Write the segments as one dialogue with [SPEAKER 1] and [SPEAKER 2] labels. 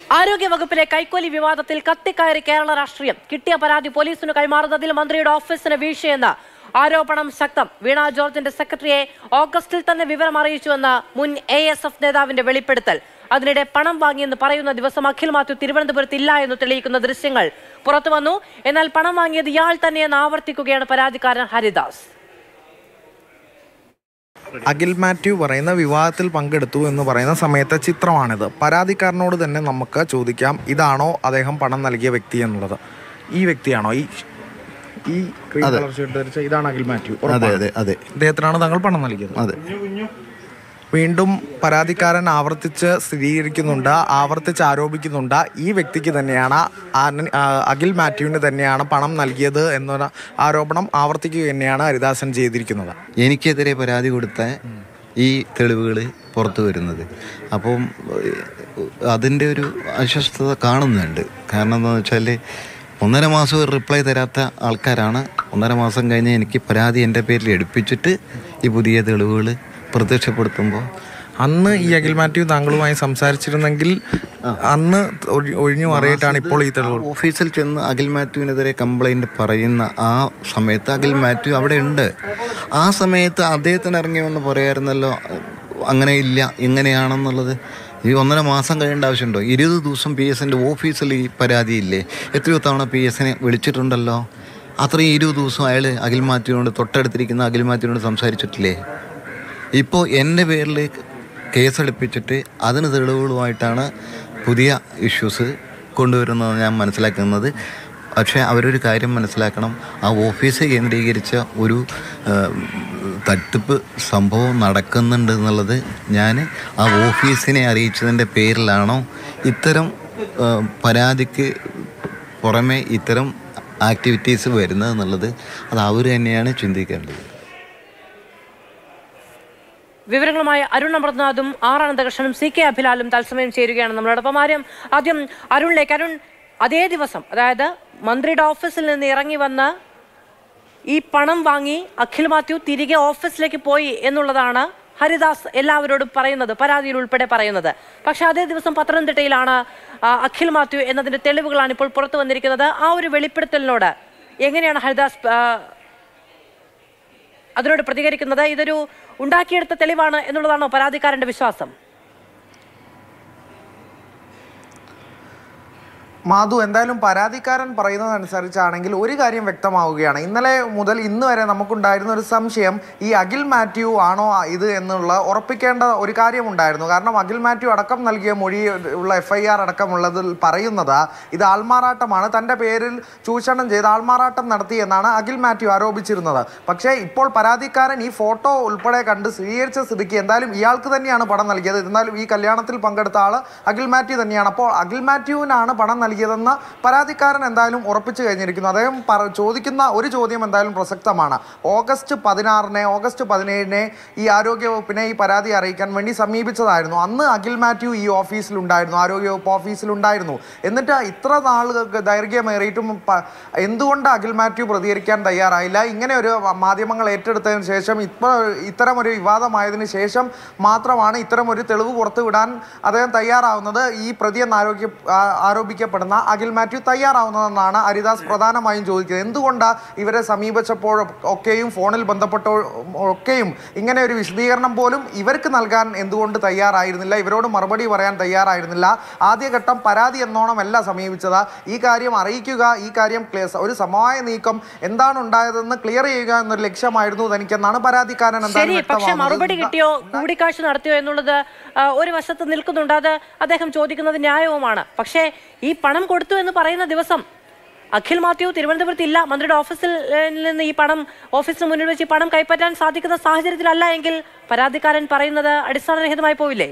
[SPEAKER 1] ആരോഗ്യ വകുപ്പിലെ കൈക്കൂലി വിവാദത്തിൽ കത്തിക്കയറി കേരള രാഷ്ട്രീയം കിട്ടിയ പരാതി പോലീസിന് കൈമാറുന്നതിൽ മന്ത്രിയുടെ ഓഫീസിന് വീഴ്ചയെന്ന് ആരോപണം ശക്തം വീണ ജോർജിന്റെ സെക്രട്ടറിയെ ഓഗസ്റ്റിൽ തന്നെ വിവരം അറിയിച്ചുവെന്ന് മുൻ എ എസ് എഫ് നേതാവിന്റെ വെളിപ്പെടുത്തൽ അതിനിടെ പണം വാങ്ങിയെന്ന് പറയുന്ന ദിവസം അഖിൽ മാത്യു തിരുവനന്തപുരത്ത് ഇല്ല എന്ന് തെളിയിക്കുന്ന ദൃശ്യങ്ങൾ പുറത്തു വന്നു എന്നാൽ പണം വാങ്ങിയത് ഇയാൾ തന്നെയെന്ന് ആവർത്തിക്കുകയാണ് പരാതിക്കാരൻ ഹരിദാസ്
[SPEAKER 2] അഖിൽ മാത്യു പറയുന്ന വിവാഹത്തിൽ പങ്കെടുത്തു എന്ന് പറയുന്ന സമയത്തെ ചിത്രമാണിത് പരാതിക്കാരനോട് തന്നെ നമുക്ക് ചോദിക്കാം ഇതാണോ അദ്ദേഹം പണം നൽകിയ വ്യക്തി എന്നുള്ളത് ഈ വ്യക്തിയാണോ ഈ ഈ ക്രീം കളർ ഷർട്ട് ധരിച്ച ഇതാണ് അഖിൽ മാത്യു
[SPEAKER 3] അതെ
[SPEAKER 2] ഉറപ്പാണ്.
[SPEAKER 3] അതെ അതെ
[SPEAKER 2] ഇദ്ദേഹത്തിനാണ് താങ്കൾ പണം നൽകിയത്
[SPEAKER 3] അതെ
[SPEAKER 2] വീണ്ടും പരാതിക്കാരൻ ആവർത്തിച്ച് സ്ഥിരീകരിക്കുന്നുണ്ട് ആവർത്തിച്ച് ആരോപിക്കുന്നുണ്ട് ഈ വ്യക്തിക്ക് തന്നെയാണ് ആന- ആ, അഖിൽ മാത്യുവിന് തന്നെയാണ് പണം നൽകിയത് എന്നൊരു ആരോപണം ആവർത്തിക്കുക തന്നെയാണ് ഹരിദാസൻ ചെയ്തിരിക്കുന്നത്
[SPEAKER 3] എനിക്കെതിരെ പരാതി കൊടുത്ത ഈ തെളിവുകൾ പുറത്തു വരുന്നത് അപ്പം അതിൻ്റെ ഒരു അസ്വസ്ഥത കാണുന്നുണ്ട് കാരണം എന്താണെന്ന് വെച്ചാൽ ഒന്നര മാസം ഒരു റിപ്ലൈ തരാത്ത ആൾക്കാരാണ് ഒന്നര മാസം കഴിഞ്ഞ് എനിക്ക് പരാതി എൻ്റെ പേരിൽ എടുപ്പിച്ചിട്ട് ഈ പുതിയ തെളിവുകൾ പ്രത്യക്ഷപ്പെടുത്തുമ്പോൾ
[SPEAKER 2] അന്ന് ഈ അഖിൽ മാത്യു താങ്കളുമായി സംസാരിച്ചിരുന്നെങ്കിൽ അന്ന് ഒഴി- ഒഴിഞ്ഞു മാറിയിട്ടാണ് ഇപ്പോൾ ഈ തെളിവ്
[SPEAKER 3] ഓഫീസിൽ ചെന്ന് അഖിൽ മാത്യുവിനെതിരെ കംപ്ലൈൻറ്റ് പറയുന്ന ആ സമയത്ത് അഖിൽ മാത്യു അവിടെ ഉണ്ട് ആ സമയത്ത് അദ്ദേഹത്തിന് ഇറങ്ങി വന്ന് പറയായിരുന്നല്ലോ അങ്ങനെ ഇല്ല ഇങ്ങനെയാണെന്നുള്ളത് ഈ ഒന്നര മാസം കഴിയേണ്ട ആവശ്യമുണ്ടോ ഇരുപത് ദിവസം പി എസിൻ്റെ ഓഫീസിൽ ഈ പരാതിയില്ലേ എത്രയോ തവണ പി എസിനെ വിളിച്ചിട്ടുണ്ടല്ലോ അത്രയും ഇരുപത് ദിവസം അയാൾ അഖിൽ മാത്യുവിനോട് തൊട്ടടുത്തിരിക്കുന്ന അഖിൽ മാത്യുവിനോട് സംസാരിച്ചിട്ടില്ലേ ഇപ്പോൾ എൻ്റെ പേരിൽ കേസെടുപ്പിച്ചിട്ട് അതിന് തെളിവുകളുമായിട്ടാണ് പുതിയ ഇഷ്യൂസ് കൊണ്ടുവരുന്നത് ഞാൻ മനസ്സിലാക്കുന്നത് പക്ഷേ അവരൊരു കാര്യം മനസ്സിലാക്കണം ആ ഓഫീസ് കേന്ദ്രീകരിച്ച ഒരു ആ, തട്ടിപ്പ് സംഭവം നടക്കുന്നുണ്ട് എന്നുള്ളത് ഞാൻ ആ ഓഫീസിനെ അറിയിച്ചതിൻ്റെ പേരിലാണോ ഇത്തരം ആ, പരാതിക്ക് പുറമെ ഇത്തരം ആക്ടിവിറ്റീസ് വരുന്നത് എന്നുള്ളത് അത് അവർ തന്നെയാണ് ചിന്തിക്കേണ്ടത്
[SPEAKER 1] വിവരങ്ങളുമായി അരുൺ അമർനാഥും ആർ അനന്തകൃഷ്ണനും സി കെ അഭിലാലും തത്സമയം ചേരുകയാണ് നമ്മളോടൊപ്പം ആദ്യം ആദ്യം അരുണിലേക്ക് അരുൺ അതേ ദിവസം അതായത് മന്ത്രിയുടെ ഓഫീസിൽ നിന്ന് ഇറങ്ങി വന്ന് ഈ പണം വാങ്ങി അഖിൽ മാത്യു തിരികെ ഓഫീസിലേക്ക് പോയി എന്നുള്ളതാണ് ഹരിദാസ് എല്ലാവരോടും പറയുന്നത് പരാതിയിൽ ഉൾപ്പെടെ പറയുന്നത് പക്ഷെ അതേ ദിവസം പത്തനംതിട്ടയിലാണ് ആ, അഖിൽ മാത്യു എന്നതിന്റെ തെളിവുകളാണ് ഇപ്പോൾ പുറത്തു വന്നിരിക്കുന്നത് ആ ഒരു വെളിപ്പെടുത്തലിനോട് എങ്ങനെയാണ് ഹരിദാസ് ആ, അതിനോട് പ്രതികരിക്കുന്നത് ഇതൊരു ഉണ്ടാക്കിയെടുത്ത തെളിവാണ് എന്നുള്ളതാണോ പരാതിക്കാരന്റെ വിശ്വാസം
[SPEAKER 2] മാധു എന്തായാലും പരാതിക്കാരൻ പറയുന്നതനുസരിച്ചാണെങ്കിൽ ഒരു കാര്യം വ്യക്തമാവുകയാണ് ഇന്നലെ മുതൽ ഇന്ന് വരെ നമുക്കുണ്ടായിരുന്ന ഒരു സംശയം ഈ അഖിൽ മാത്യു ആണോ ഇത് എന്നുള്ള ഉറപ്പിക്കേണ്ട ഒരു കാര്യമുണ്ടായിരുന്നു കാരണം അഖിൽ മാത്യു അടക്കം നൽകിയ മൊഴി ഉള്ള എഫ് ഐ ആർ അടക്കമുള്ളതിൽ പറയുന്നത് ഇത് ആൾമാറാട്ടമാണ് തൻ്റെ പേരിൽ ചൂഷണം ചെയ്ത് ആൾമാറാട്ടം നടത്തി എന്നാണ് അഖിൽ മാത്യു ആരോപിച്ചിരുന്നത് പക്ഷേ ഇപ്പോൾ പരാതിക്കാരൻ ഈ ഫോട്ടോ ഉൾപ്പെടെ കണ്ട് സ്വീകരിച്ച സ്ഥിതിക്ക് എന്തായാലും ഇയാൾക്ക് തന്നെയാണ് പണം നൽകിയത് എന്നാലും ഈ കല്യാണത്തിൽ പങ്കെടുത്ത ആൾ അഖിൽ മാത്യു തന്നെയാണ് അപ്പോൾ അഖിൽ മാത്യുവിനാണ് പണം നൽകിയതെന്ന് പരാതിക്കാരൻ എന്തായാലും ഉറപ്പിച്ചു കഴിഞ്ഞിരിക്കുന്നു അദ്ദേഹം പറ- ചോദിക്കുന്ന ഒരു ചോദ്യം എന്തായാലും പ്രസക്തമാണ് ഓഗസ്റ്റ് പതിനാറിനെ ഓഗസ്റ്റ് പതിനേഴിനെ ഈ ആരോഗ്യ വകുപ്പിനെ ഈ പരാതി അറിയിക്കാൻ വേണ്ടി സമീപിച്ചതായിരുന്നു അന്ന് അഖിൽ മാത്യു ഈ ഓഫീസിലുണ്ടായിരുന്നു ആരോഗ്യവകുപ്പ് ഓഫീസിലുണ്ടായിരുന്നു എന്നിട്ട് ഇത്ര നാളുകൾക്ക് ദൈർഘ്യമേറിയിട്ടും പ- എന്തുകൊണ്ട് അഖിൽ മാത്യു പ്രതികരിക്കാൻ തയ്യാറായില്ല ഇങ്ങനെ ഒരു മാധ്യമങ്ങൾ ഏറ്റെടുത്തതിന് ശേഷം ഇപ്പോൾ ഇത്തരം ഒരു വിവാദമായതിനു ശേഷം മാത്രമാണ് ഇത്തരം ഒരു തെളിവ് പുറത്തുവിടാൻ അദ്ദേഹം തയ്യാറാവുന്നത് ഈ പ്രതിയെന്ന് ആരോഗ്യ ആ- ആരോപിക്കപ്പെടുന്ന അഖിൽ മാത്യു തയ്യാറാവുന്നതെന്നാണ് ഹരിദാസ് പ്രധാനമായും ചോദിക്കുന്നത് എന്തുകൊണ്ടാണ് ഇവരെ സമീപിച്ചപ്പോൾ ഒക്കെയും ഫോണിൽ ബന്ധപ്പെട്ടോ ഒക്കെയും ഇങ്ങനെ ഒരു വിശദീകരണം പോലും ഇവർക്ക് നൽകാൻ എന്തുകൊണ്ട് തയ്യാറായിരുന്നില്ല ഇവരോട് മറുപടി പറയാൻ തയ്യാറായിരുന്നില്ല ആദ്യഘട്ടം പരാതി എന്നോണമല്ല സമീപിച്ചത് ഈ കാര്യം അറിയിക്കുക ഈ കാര്യം ക്ലിയർ ഒരു സമവായ നീക്കം എന്താണ് ഉണ്ടായതെന്ന് ക്ലിയർ ചെയ്യുക എന്നൊരു ലക്ഷ്യമായിരുന്നു തനിക്കെന്നാണ് പരാതിക്കാരൻ
[SPEAKER 1] ശരി
[SPEAKER 2] എന്തായാലും
[SPEAKER 1] പക്ഷെ മറുപടി
[SPEAKER 2] വ്യക്തമാവുന്നത്
[SPEAKER 1] കിട്ടിയോ കൂടിക്കാഴ്ച നടത്തിയോ എന്നുള്ളത് ആ, ഒരു വശത്ത് നിൽക്കുന്നുണ്ട് അത് അദ്ദേഹം ചോദിക്കുന്നത് ന്യായവുമാണ് പക്ഷേ ഈ പണം കൊടുത്തു എന്ന് പറയുന്ന ദിവസം അഖിൽ മാത്യു തിരുവനന്തപുരത്ത് ഇല്ല മന്ത്രിയുടെ ഓഫീസിൽ ഏ, നിന്ന് ഈ പണം ഓഫീസിന് മുന്നിൽ വെച്ച് ഈ പണം കൈപ്പറ്റാൻ സാധിക്കുന്ന സാഹചര്യത്തിലല്ല എങ്കിൽ പരാതിക്കാരൻ പറയുന്നത് അടിസ്ഥാനരഹിതമായി പോവില്ലേ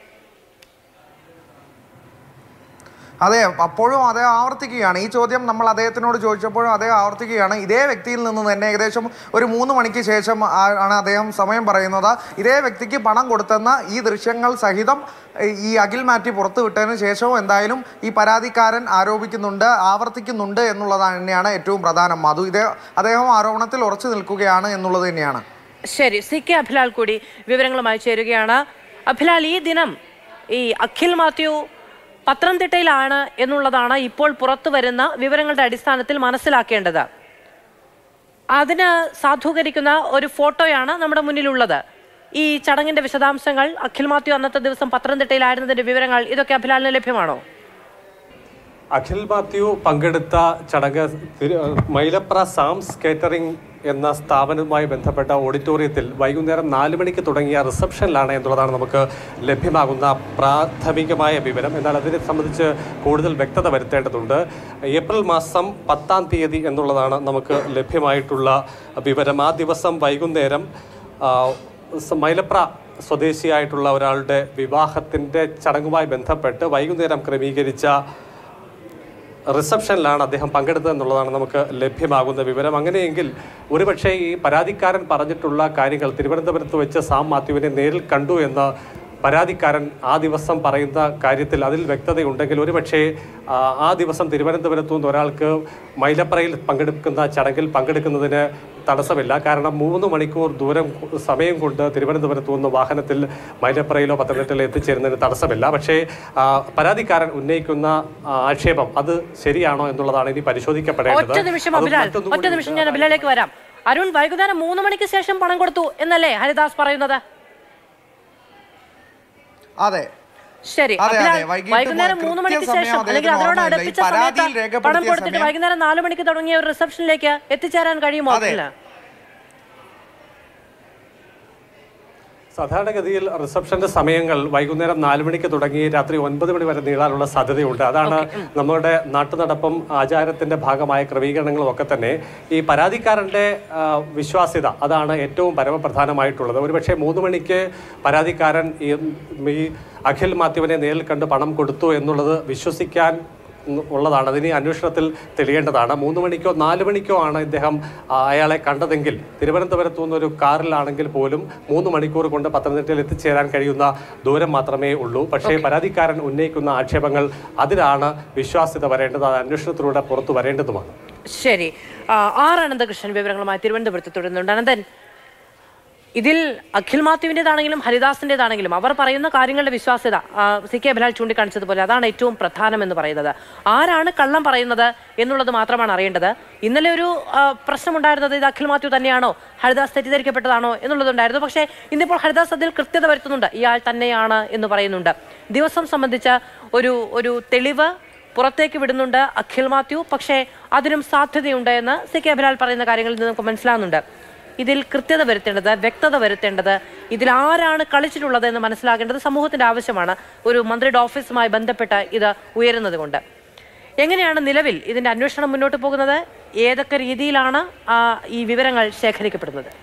[SPEAKER 2] അതെ അപ്പോഴും അതേ ആവർത്തിക്കുകയാണ് ഈ ചോദ്യം നമ്മൾ അദ്ദേഹത്തിനോട് ചോദിച്ചപ്പോഴും അദ്ദേഹം ആവർത്തിക്കുകയാണ് ഇതേ വ്യക്തിയിൽ നിന്ന് തന്നെ ഏകദേശം ഒരു മൂന്ന് മണിക്ക് ശേഷം ആ- ആണ് അദ്ദേഹം സമയം പറയുന്നത് ഇതേ വ്യക്തിക്ക് പണം കൊടുത്തെന്ന് ഈ ദൃശ്യങ്ങൾ സഹിതം ഏഹ്, ഈ അഖിൽ മാറ്റി പുറത്തു വിട്ടതിന് ശേഷവും എന്തായാലും ഈ പരാതിക്കാരൻ ആരോപിക്കുന്നുണ്ട് ആവർത്തിക്കുന്നുണ്ട് എന്നുള്ളത് തന്നെയാണ് ഏറ്റവും പ്രധാനം മധു ഇതേ അദ്ദേഹം ആരോപണത്തിൽ ഉറച്ചു നിൽക്കുകയാണ് എന്നുള്ളത് തന്നെയാണ്
[SPEAKER 1] ശരി സി കെ അഭിലാൽ കൂടി വിവരങ്ങളുമായി ചേരുകയാണ് അഭിലാൽ ഈ ദിനം ഈ അഖിൽ മാത്യു പത്തനംതിട്ടയിലാണ് എന്നുള്ളതാണ് ഇപ്പോൾ പുറത്തു വരുന്ന വിവരങ്ങളുടെ അടിസ്ഥാനത്തിൽ മനസ്സിലാക്കേണ്ടത് അതിന് സാധൂകരിക്കുന്ന ഒരു ഫോട്ടോയാണ് നമ്മുടെ മുന്നിലുള്ളത് ഈ ചടങ്ങിന്റെ വിശദാംശങ്ങൾ അഖിൽ മാത്യു അന്നത്തെ ദിവസം പത്തനംതിട്ടയിലായിരുന്നതിന്റെ വിവരങ്ങൾ ഇതൊക്കെ അഭിലാലിന് ലഭ്യമാണോ
[SPEAKER 4] അഖിൽ മാത്യു പങ്കെടുത്ത ചടങ്ങ് തിരു- മൈലപ്ര സാംസ് കേറ്ററിംഗ് എന്ന സ്ഥാപനവുമായി ബന്ധപ്പെട്ട ഓഡിറ്റോറിയത്തിൽ വൈകുന്നേരം നാല് മണിക്ക് തുടങ്ങിയ റിസപ്ഷനിലാണ് എന്നുള്ളതാണ് നമുക്ക് ലഭ്യമാകുന്ന പ്രാഥമികമായ വിവരം എന്നാൽ അതിനെ സംബന്ധിച്ച് കൂടുതൽ വ്യക്തത വരുത്തേണ്ടതുണ്ട് ഏപ്രിൽ മാസം പത്താം തീയതി എന്നുള്ളതാണ് നമുക്ക് ലഭ്യമായിട്ടുള്ള വിവരം ആ ദിവസം വൈകുന്നേരം ആ, സ- മൈലപ്ര സ്വദേശിയായിട്ടുള്ള ഒരാളുടെ വിവാഹത്തിൻ്റെ ചടങ്ങുമായി ബന്ധപ്പെട്ട് വൈകുന്നേരം ക്രമീകരിച്ച റിസപ്ഷനിലാണ് അദ്ദേഹം പങ്കെടുത്തത് എന്നുള്ളതാണ് നമുക്ക് ലഭ്യമാകുന്ന വിവരം അങ്ങനെയെങ്കിൽ ഒരുപക്ഷെ ഈ പരാതിക്കാരൻ പറഞ്ഞിട്ടുള്ള കാര്യങ്ങൾ തിരുവനന്തപുരത്ത് വെച്ച് സാം മാത്യുവിനെ നേരിൽ കണ്ടു എന്ന് പരാതിക്കാരൻ ആ ദിവസം പറയുന്ന കാര്യത്തിൽ അതിൽ വ്യക്തതയുണ്ടെങ്കിൽ ഒരുപക്ഷെ ആ, ആ ദിവസം തിരുവനന്തപുരത്തു നിന്ന് ഒരാൾക്ക് മൈലപ്രയിൽ പങ്കെടുക്കുന്ന ചടങ്ങിൽ പങ്കെടുക്കുന്നതിന് തടസ്സമില്ല കാരണം മൂന്ന് മണിക്കൂർ ദൂരം സമയം കൊണ്ട് തിരുവനന്തപുരത്തു നിന്ന് വാഹനത്തിൽ മൈലപ്രയിലോ പത്തനംതിട്ടയിലോ എത്തിച്ചേരുന്നതിന് തടസ്സമില്ല പക്ഷേ ആ, പരാതിക്കാരൻ ഉന്നയിക്കുന്ന ആ, ആക്ഷേപം അത് ശരിയാണോ എന്നുള്ളതാണ് ഇനി പരിശോധിക്കപ്പെടേണ്ടത്
[SPEAKER 1] ഒറ്റ നിമിഷം
[SPEAKER 4] അത്
[SPEAKER 1] അഭിലാൽ
[SPEAKER 4] മറ്റൊന്നും
[SPEAKER 1] ഒറ്റ
[SPEAKER 4] കൂടി
[SPEAKER 1] നിമിഷം ഞാൻ അഭിലാലേക്ക് വരാം അരുൺ വൈകുന്നേരം മൂന്ന് മണിക്ക് ശേഷം പണം കൊടുത്തു എന്നല്ലേ ഹരിദാസ് പറയുന്നത്
[SPEAKER 2] അതെ
[SPEAKER 1] ശരി
[SPEAKER 2] അതെ,
[SPEAKER 1] അഭിലാൽ,
[SPEAKER 2] അതെ. വൈകിട്ട്
[SPEAKER 1] വൈകുന്നേരം
[SPEAKER 2] കൃത്യ
[SPEAKER 1] മൂന്ന് മണിക്ക്
[SPEAKER 2] സമയം
[SPEAKER 1] ശേഷം അല്ലെങ്കിൽ
[SPEAKER 2] അദ്ദേഹത്തിന്
[SPEAKER 1] അതിനോട്
[SPEAKER 2] ഓർമ്മയില്ല. ഈ
[SPEAKER 1] അടുപ്പിച്ച
[SPEAKER 2] പരാതിയിൽ
[SPEAKER 1] സമയത്ത് പണം
[SPEAKER 2] രേഖപ്പെടുത്തിയ
[SPEAKER 1] കൊടുത്തിട്ട്
[SPEAKER 2] സമയം-
[SPEAKER 1] വൈകുന്നേരം നാല് മണിക്ക് തുടങ്ങിയ ഒരു റിസപ്ഷനിലേക്ക് എത്തിച്ചേരാൻ കഴിയുമോ
[SPEAKER 2] അതെ.
[SPEAKER 1] അഖിലിന്?
[SPEAKER 4] സാധാരണഗതിയിൽ റിസപ്ഷന്റെ സമയങ്ങൾ വൈകുന്നേരം നാല് മണിക്ക് തുടങ്ങി രാത്രി ഒൻപത് മണി വരെ നീളാനുള്ള സാധ്യതയുണ്ട് അതാണ് നമ്മുടെ നാട്ടുനടപ്പും ആചാരത്തിന്റെ ഭാഗമായ ക്രമീകരണങ്ങളും ഒക്കെ തന്നെ ഈ പരാതിക്കാരന്റെ ആ, വിശ്വാസ്യത അതാണ് ഏറ്റവും പരമപ്രധാനമായിട്ടുള്ളത് ഒരുപക്ഷെ മൂന്ന് മണിക്ക് പരാതിക്കാരൻ ഈ ഈ അഖിൽ മാത്യുവിനെ നേരിൽ കണ്ട് പണം കൊടുത്തു എന്നുള്ളത് വിശ്വസിക്കാൻ ഉള്ളതാണ് അതിന് ഈ അന്വേഷണത്തിൽ തെളിയേണ്ടതാണ് മൂന്ന് മണിക്കോ നാല് മണിക്കോ ആണ് ഇദ്ദേഹം ആ, അയാളെ കണ്ടതെങ്കിൽ തിരുവനന്തപുരത്തു നിന്നൊരു കാറിലാണെങ്കിൽ പോലും മൂന്ന് മണിക്കൂർ കൊണ്ട് പത്തനംതിട്ടയിൽ എത്തിച്ചേരാൻ കഴിയുന്ന ദൂരം മാത്രമേ ഉള്ളൂ പക്ഷേ പരാതിക്കാരൻ ഉന്നയിക്കുന്ന ആക്ഷേപങ്ങൾ അതിലാണ് വിശ്വാസ്യത വരേണ്ടത് അത് അന്വേഷണത്തിലൂടെ പുറത്തു വരേണ്ടതുമാണ്
[SPEAKER 1] ശരി ആ, ആർ അനന്തകൃഷ്ണൻ വിവരങ്ങളുമായി തിരുവനന്തപുരത്ത് തുടരുന്നുണ്ട് അനന്തൻ ഇതിൽ അഖിൽ മാത്യുവിൻ്റെതാണെങ്കിലും ഹരിദാസിൻ്റെതാണെങ്കിലും അവർ പറയുന്ന കാര്യങ്ങളുടെ വിശ്വാസ്യത ആ, സി കെ അഭിലാൽ ചൂണ്ടിക്കാണിച്ചതുപോലെ അതാണ് ഏറ്റവും പ്രധാനമെന്ന് പറയുന്നത് ആരാണ് കള്ളം പറയുന്നത് എന്നുള്ളത് മാത്രമാണ് അറിയേണ്ടത് ഇന്നലെ ഒരു ആ, പ്രശ്നമുണ്ടായിരുന്നത് ഇത് അഖിൽ മാത്യു തന്നെയാണോ ഹരിദാസ് തെറ്റിദ്ധരിക്കപ്പെട്ടതാണോ എന്നുള്ളതുണ്ടായിരുന്നു പക്ഷേ ഇന്നിപ്പോൾ ഹരിദാസ് അതിൽ കൃത്യത വരുത്തുന്നുണ്ട് ഇയാൾ തന്നെയാണ് എന്ന് പറയുന്നുണ്ട് ദിവസം സംബന്ധിച്ച ഒരു ഒരു തെളിവ് പുറത്തേക്ക് വിടുന്നുണ്ട് അഖിൽ മാത്യു പക്ഷേ അതിനും സാധ്യതയുണ്ട് എന്ന് സി കെ അഭിലാൽ പറയുന്ന കാര്യങ്ങളിൽ നിന്ന് നമുക്ക് മനസ്സിലാകുന്നുണ്ട് ഇതിൽ കൃത്യത വരുത്തേണ്ടത് വ്യക്തത വരുത്തേണ്ടത് ഇതിൽ ആരാണ് കളിച്ചിട്ടുള്ളത് എന്ന് മനസ്സിലാക്കേണ്ടത് സമൂഹത്തിന്റെ ആവശ്യമാണ് ഒരു മന്ത്രിയുടെ ഓഫീസുമായി ബന്ധപ്പെട്ട് ഇത് ഉയരുന്നത് കൊണ്ട് എങ്ങനെയാണ് നിലവിൽ ഇതിന്റെ അന്വേഷണം മുന്നോട്ട് പോകുന്നത് ഏതൊക്കെ രീതിയിലാണ് ആ, ഈ വിവരങ്ങൾ ശേഖരിക്കപ്പെടുന്നത്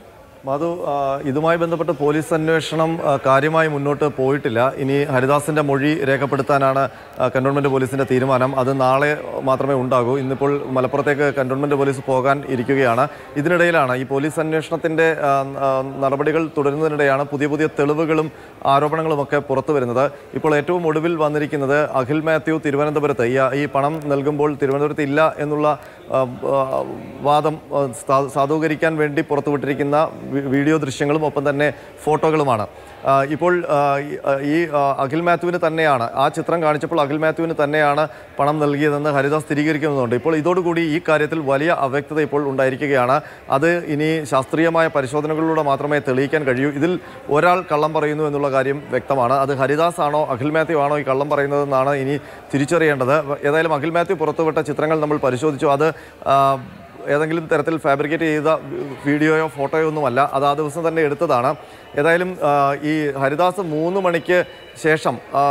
[SPEAKER 5] മധു ആ, ഇതുമായി ബന്ധപ്പെട്ട് പോലീസ് അന്വേഷണം ആ, കാര്യമായി മുന്നോട്ട് പോയിട്ടില്ല ഇനി ഹരിദാസിന്റെ മൊഴി രേഖപ്പെടുത്താനാണ് ആ, കന്റോൺമെന്റ് പോലീസിന്റെ തീരുമാനം അത് നാളെ മാത്രമേ ഉണ്ടാകൂ ഇന്നിപ്പോൾ മലപ്പുറത്തേക്ക് കന്റോൺമെന്റ് പോലീസ് പോകാൻ ഇരിക്കുകയാണ് ഇതിനിടയിലാണ് ഈ പോലീസ് അന്വേഷണത്തിന്റെ ആ, ആ, നടപടികൾ തുടരുന്നതിനിടെയാണ് പുതിയ പുതിയ തെളിവുകളും ആരോപണങ്ങളും ഒക്കെ പുറത്തു വരുന്നത് ഇപ്പോൾ ഏറ്റവും ഒടുവിൽ വന്നിരിക്കുന്നത് അഖിൽ മാത്യു തിരുവനന്തപുരത്ത് ഈ ഈ പണം നൽകുമ്പോൾ തിരുവനന്തപുരത്ത് ഇല്ല എന്നുള്ള ആ, ആ, വാദം ആ, സാ- സാധൂകരിക്കാൻ വേണ്ടി പുറത്തുവിട്ടിരിക്കുന്ന വി- വീഡിയോ ദൃശ്യങ്ങളും ഒപ്പം തന്നെ ഫോട്ടോകളുമാണ് ആ, ഇപ്പോൾ ആ, ഈ- ആ, ഈ ആ, അഖിൽ മാത്യുവിന് തന്നെയാണ് ആ ചിത്രം കാണിച്ചപ്പോൾ അഖിൽ മാത്യുവിന് തന്നെയാണ് പണം നൽകിയതെന്ന് ഹരിദാസ് സ്ഥിരീകരിക്കുന്നുണ്ട് ഇപ്പോൾ ഇതോടുകൂടി ഈ കാര്യത്തിൽ വലിയ അവ്യക്തത ഇപ്പോൾ ഉണ്ടായിരിക്കുകയാണ് അത് ഇനി ശാസ്ത്രീയമായ പരിശോധനകളിലൂടെ മാത്രമേ തെളിയിക്കാൻ കഴിയൂ ഇതിൽ ഒരാൾ കള്ളം പറയുന്നു എന്നുള്ള കാര്യം വ്യക്തമാണ് അത് ഹരിദാസ് ആണോ അഖിൽ മാത്യു ആണോ ഈ കള്ളം പറയുന്നതെന്നാണ് ഇനി തിരിച്ചറിയേണ്ടത് ഏതായാലും അഖിൽ മാത്യു പുറത്തുവിട്ട ചിത്രങ്ങൾ നമ്മൾ പരിശോധിച്ചു അത് ആ, ഏതെങ്കിലും തരത്തിൽ ഫാബ്രിക്കേറ്റ് ചെയ്ത വീഡിയോയോ ഫോട്ടോയോ ഒന്നുമല്ല അത് ആ ദിവസം തന്നെ എടുത്തതാണ് ഏതായാലും ആ, ഈ ഹരിദാസ് മൂന്ന് മണിക്ക് ശേഷം ആ,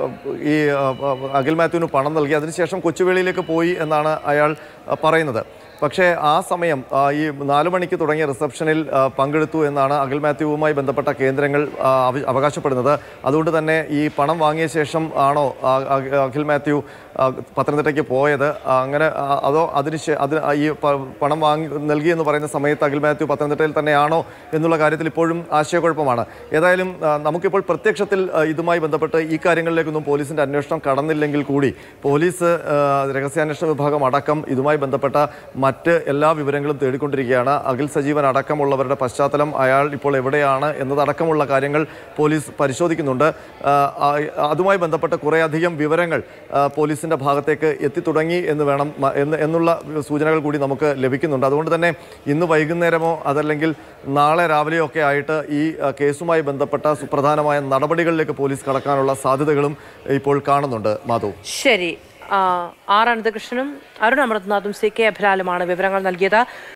[SPEAKER 5] ഈ ആ, അഖിൽ മാത്യുവിന് പണം നൽകി അതിനുശേഷം കൊച്ചുവേളിയിലേക്ക് പോയി എന്നാണ് അയാൾ ആ, പറയുന്നത് പക്ഷേ ആ സമയം ആ, ഈ നാലു മണിക്ക് തുടങ്ങിയ റിസപ്ഷനിൽ ആ, പങ്കെടുത്തു എന്നാണ് അഖിൽ മാത്യുവുമായി ബന്ധപ്പെട്ട കേന്ദ്രങ്ങൾ ആ, അവ- അവകാശപ്പെടുന്നത് അതുകൊണ്ട് തന്നെ ഈ പണം വാങ്ങിയ ശേഷം ആണോ ആ, ആ, അഖിൽ മാത്യു ആ, പത്തനംതിട്ടയ്ക്ക് പോയത് ആ, അങ്ങനെ ആ, അതോ അതിന് ശേ- അതിന് ആ, ഈ പ- പണം വാങ്ങി നൽകി എന്ന് പറയുന്ന സമയത്ത് അഖിൽ മാത്യു പത്തനംതിട്ടയിൽ തന്നെയാണോ എന്നുള്ള കാര്യത്തിൽ ഇപ്പോഴും ആശയക്കുഴപ്പമാണ് ഏതായാലും ആ, നമുക്കിപ്പോൾ പ്രത്യക്ഷത്തിൽ ആ, ഇതുമായി ബന്ധപ്പെട്ട് ഈ കാര്യങ്ങളിലേക്കൊന്നും പോലീസിന്റെ അന്വേഷണം കടന്നില്ലെങ്കിൽ കൂടി പോലീസ് ആ, രഹസ്യാന്വേഷണ വിഭാഗം അടക്കം ഇതുമായി ബന്ധപ്പെട്ട മറ്റ് എല്ലാ വിവരങ്ങളും തേടിക്കൊണ്ടിരിക്കുകയാണ് അഖിൽ സജീവൻ അടക്കമുള്ളവരുടെ പശ്ചാത്തലം അയാൾ ഇപ്പോൾ എവിടെയാണ് എന്നതടക്കമുള്ള കാര്യങ്ങൾ പോലീസ് പരിശോധിക്കുന്നുണ്ട് ആ, ആ, അതുമായി ബന്ധപ്പെട്ട കുറേയധികം വിവരങ്ങൾ ആ, പോലീസിന്റെ ഭാഗത്തേക്ക് എത്തിത്തുടങ്ങി എന്ന് വേണം മ- എന്ന് എന്നുള്ള സൂചനകൾ കൂടി നമുക്ക് ലഭിക്കുന്നുണ്ട് അതുകൊണ്ട് തന്നെ ഇന്ന് വൈകുന്നേരമോ അതല്ലെങ്കിൽ നാളെ രാവിലെയോ ഒക്കെ ആയിട്ട് ഈ ആ, കേസുമായി ബന്ധപ്പെട്ട സുപ്രധാനമായ നടപടികളിലേക്ക് പോലീസ് കടക്കാനുള്ള സാധ്യതകളും ഇപ്പോൾ കാണുന്നുണ്ട് മാധു
[SPEAKER 1] ശരി ആ, ആർ അനന്തകൃഷ്ണനും അരുൺ അമൃത്നാഥും സി കെ അഭിലാലുമാണ് വിവരങ്ങൾ നൽകിയത്